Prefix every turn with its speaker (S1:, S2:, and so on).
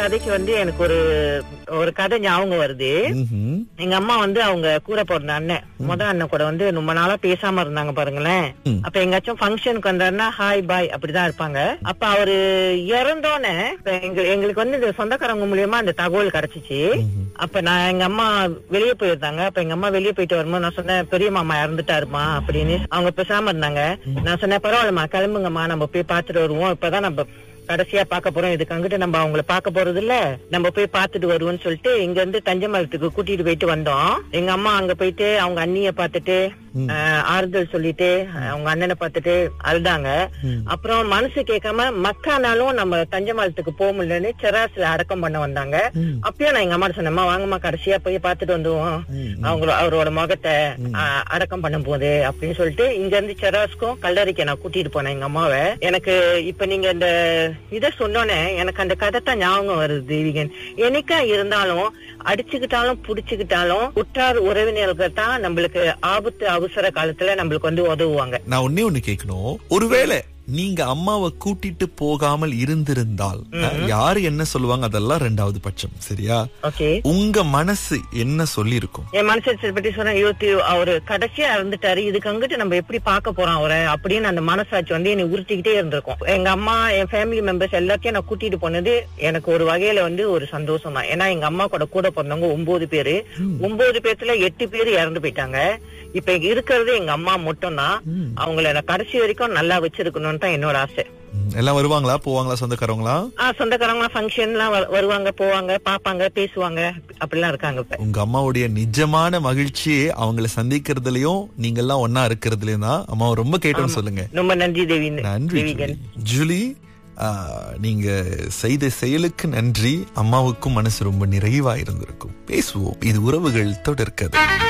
S1: கதைக்கு வந்து எனக்கு ஒரு ஒரு கதை ஞாபகம் வருது
S2: ம்ஹும்.
S1: எங்க அம்மா வந்து அவங்க கூட பிறந்த அண்ணன் முத அண்ணன் கூட வந்து ரொம்ப நாளா பேசாம இருந்தாங்க பாருங்களேன்
S2: ம்.
S1: அப்ப எங்காச்சும் ஃபங்க்ஷனுக்கு வந்தாருன்னா ஹாய் பாய் அப்படிதான் இருப்பாங்க அப்ப அவரு இறந்தோன்னே இப்ப எங்க எங்களுக்கு வந்து இந்த சொந்தக்காரங்க மூலியமா அந்த தகவல் கிடைச்சிச்சு அப்ப நான் எங்க அம்மா வெளியே போயிருந்தாங்க அப்ப எங்க அம்மா வெளியே போயிட்டு வரும்போது நான் சொன்னேன் பெரிய மாமா இறந்துட்டாருமா அப்படின்னு அவங்க பேசாம இருந்தாங்க நான் சொன்னேன் பரவாயில்லம்மா கிளம்புங்கம்மா நம்ம போய் பார்த்துட்டு வருவோம் இப்பதான் நம்ம கடைசியா பார்க்க போறோம் இதுக்கு அங்கிட்டு நம்ம அவங்கள பார்க்க போறது இல்ல நம்ம போய் பார்த்துட்டு வருவோம்னு சொல்லிட்டு இங்க இருந்து தஞ்சமரத்துக்கு கூட்டிட்டு போயிட்டு வந்தோம் எங்க அம்மா அங்க போயிட்டு அவங்க அண்ணிய பார்த்துட்டு ஆஹ், ஆறுதல் சொல்லிட்டு ஆஹ், அவங்க அண்ணனை பார்த்துட்டு அழுதாங்க அப்புறம் மனசு கேட்காம மக்கானாலும் நம்ம தஞ்சமரத்துக்கு போக முடியலன்னு செராஸ்ல அடக்கம் பண்ண வந்தாங்க அப்பயும் நான் எங்க அம்மா சொன்னேம்மா வாங்கம்மா கடைசியா போய் பார்த்துட்டு வந்துருவோம் அவங்கள அவரோட முகத்தை ஆஹ், அடக்கம் பண்ணும் போது அப்படின்னு சொல்லிட்டு இங்க இருந்து செராஸ்க்கும் கல்லறைக்கு நான் கூட்டிட்டு போனேன் எங்க அம்மாவை எனக்கு இப்ப நீங்க இந்த இத சொன்னோன்னே எனக்கு அந்த கதை தான் ஞாபகம் வருது தேவிகன் என்னைக்கா இருந்தாலும் அடிச்சுக்கிட்டாலும் புடிச்சுக்கிட்டாலும் உற்றார் உறவினர்கள் தான் நம்மளுக்கு ஆபத்து அவசர காலத்துல நம்மளுக்கு வந்து உதவுவாங்க
S2: நான் ஒன்னே ஒண்ணு கேட்கணும் ஒருவேளை நீங்க அம்மாவை கூட்டிட்டு போகாமல் இருந்திருந்தால் யாரு என்ன சொல்லுவாங்க அதெல்லாம் ரெண்டாவது பட்சம் சரியா
S1: ஓகே
S2: உங்க மனசு என்ன சொல்லிருக்கும்
S1: என் மனசை பத்தி சொன்னேன் இருபத்தி அவரு கடைசியா இருந்துட்டாரு இதுக்கு அங்கிட்டு நம்ம எப்படி பார்க்க போறோம் அவரை அப்படின்னு அந்த மனசாட்சி வந்து என்னை உறுத்திக்கிட்டே இருந்திருக்கும் எங்க அம்மா என் ஃபேமிலி மெம்பர்ஸ் எல்லாத்தையும் நான் கூட்டிட்டு போனது எனக்கு ஒரு வகையில வந்து ஒரு சந்தோஷம் தான் ஏன்னா எங்க அம்மா கூட கூட பிறந்தவங்க ஒன்பது பேரு ஒன்பது பேர்த்துல எட்டு பேர் இறந்து போயிட்டாங்க இப்ப இருக்கிறது எங்க அம்மா மட்டும் தான் அவங்கள நான் கடைசி வரைக்கும் நல்லா வச்சிருக்கணும்னு தான் என்னோட ஆசை
S2: ம், எல்லாம் வருவாங்களா போவாங்களா சொந்தக்காரங்களா
S1: ஆஹ் சொந்தக்காரங்க ஃபங்க்ஷன் எல்லாம் வரு- வருவாங்க போவாங்க பாப்பாங்க பேசுவாங்க அப்படிலாம் இருக்காங்க இப்ப
S2: உங்க அம்மாவுடைய நிஜமான மகிழ்ச்சியே அவங்கள சந்திக்கிறதுலயும் நீங்க எல்லாம் ஒன்னா இருக்கிறதுலயும் தான் அம்மாவை ரொம்ப கேட்டோம்னு சொல்லுங்க
S1: ரொம்ப நன்றி தேவி
S2: நன்றி
S1: தேவிகன்
S2: ஜூலி. ஜூலி ஆ, நீங்க செய்த செயலுக்கு நன்றி அம்மாவுக்கும் மனசு ரொம்ப நிறைவா இருந்திருக்கும் பேசுவோம் இது உறவுகள் தொடர்கதை